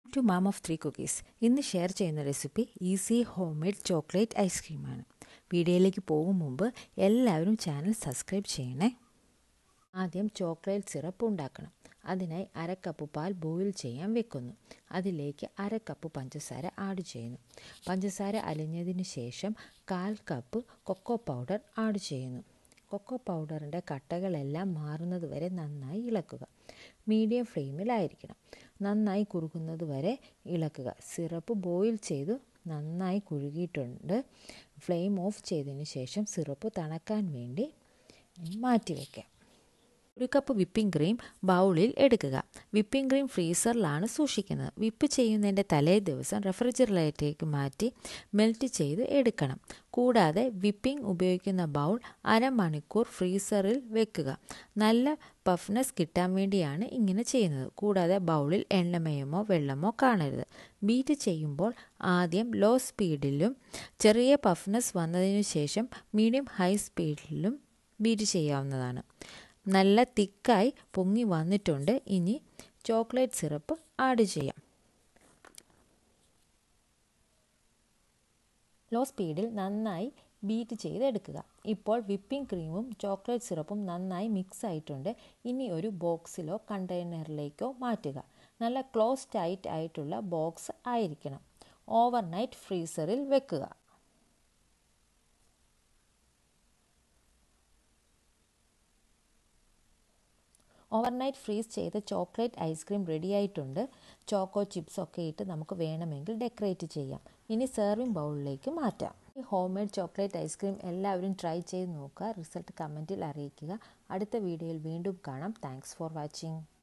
to mom of three cookies ഇന്ന് share ചെയ്യുന്ന recipe easy homemade chocolate ഐസ്ക്രീമാണ് വീഡിയോയിലേക്ക് പോകും മുമ്പ് എല്ലാവരും ചാനൽ സബ്സ്ക്രൈബ് ചെയ്യണേ ആദ്യം ചോക്ലേറ്റ് സിറപ്പ് ഉണ്ടാക്കണം അതിനായി അര കപ്പ് പാൽ ബോയിൽ ചെയ്യാൻ വെക്കുന്നു അതിലേക്ക് അര കപ്പ് പഞ്ചസാര ആഡ് ചെയ്യുന്നു പഞ്ചസാര അലിഞ്ഞതിന് ശേഷം കാൽ കപ്പ് കൊക്കോ പൗഡർ ആഡ് ചെയ്യുന്നു കൊക്കോ പൗഡറിൻ്റെ കട്ടകളെല്ലാം മാറുന്നത് വരെ നന്നായി ഇളക്കുക മീഡിയം ഫ്ലെയിമിലായിരിക്കണം നന്നായി കുറുകുന്നത് വരെ ഇളക്കുക സിറപ്പ് ബോയിൽ ചെയ്ത് നന്നായി കുഴുകിയിട്ടുണ്ട് ഫ്ലെയിം ഓഫ് ചെയ്തതിന് ശേഷം സിറപ്പ് തണുക്കാൻ വേണ്ടി മാറ്റി വയ്ക്കാം ഒരു കപ്പ് വിപ്പിംഗ് ക്രീം ബൗളിൽ എടുക്കുക വിപ്പിംഗ് ക്രീം ഫ്രീസറിലാണ് സൂക്ഷിക്കുന്നത് വിപ്പ് ചെയ്യുന്നതിൻ്റെ തലേ ദിവസം റെഫ്രിജറേറ്ററിലേക്ക് മാറ്റി മെൽറ്റ് ചെയ്ത് എടുക്കണം കൂടാതെ വിപ്പിംഗ് ഉപയോഗിക്കുന്ന ബൗൾ അരമണിക്കൂർ ഫ്രീസറിൽ വെക്കുക നല്ല പഫ്നെസ് കിട്ടാൻ വേണ്ടിയാണ് ഇങ്ങനെ ചെയ്യുന്നത് കൂടാതെ ബൗളിൽ എണ്ണമയമോ വെള്ളമോ കാണരുത് ബീറ്റ് ചെയ്യുമ്പോൾ ആദ്യം ലോ സ്പീഡിലും ചെറിയ പഫ്നെസ് വന്നതിനു ശേഷം മീഡിയം ഹൈ സ്പീഡിലും ബീറ്റ് ചെയ്യാവുന്നതാണ് നല്ല തിക്കായി പൊങ്ങി വന്നിട്ടുണ്ട് ഇനി ചോക്ലേറ്റ് സിറപ്പ് ആഡ് ചെയ്യാം ലോ സ്പീഡിൽ നന്നായി ബീറ്റ് ചെയ്തെടുക്കുക ഇപ്പോൾ വിപ്പിംഗ് ക്രീമും ചോക്ലേറ്റ് സിറപ്പും നന്നായി മിക്സ് ആയിട്ടുണ്ട് ഇനി ഒരു ബോക്സിലോ കണ്ടെയ്നറിലേക്കോ മാറ്റുക നല്ല ക്ലോസ് ടൈറ്റ് ആയിട്ടുള്ള ബോക്സ് ആയിരിക്കണം ഓവർനൈറ്റ് ഫ്രീസറിൽ വെക്കുക ഓവർനൈറ്റ് ഫ്രീസ് ചെയ്ത ചോക്ലേറ്റ് ഐസ്ക്രീം റെഡി ആയിട്ടുണ്ട് ചോക്കോ ചിപ്സ് ഒക്കെ ഇട്ട് നമുക്ക് വേണമെങ്കിൽ ഡെക്കറേറ്റ് ചെയ്യാം ഇനി സെർവിങ് ബൗളിലേക്ക് മാറ്റാം ഈ ഹോം മെയ്ഡ് ചോക്ലേറ്റ് ഐസ്ക്രീം എല്ലാവരും ട്രൈ ചെയ്ത് നോക്കുക റിസൾട്ട് കമൻറ്റിൽ അറിയിക്കുക അടുത്ത വീഡിയോയിൽ വീണ്ടും കാണാം താങ്ക്സ് ഫോർ വാച്ചിങ്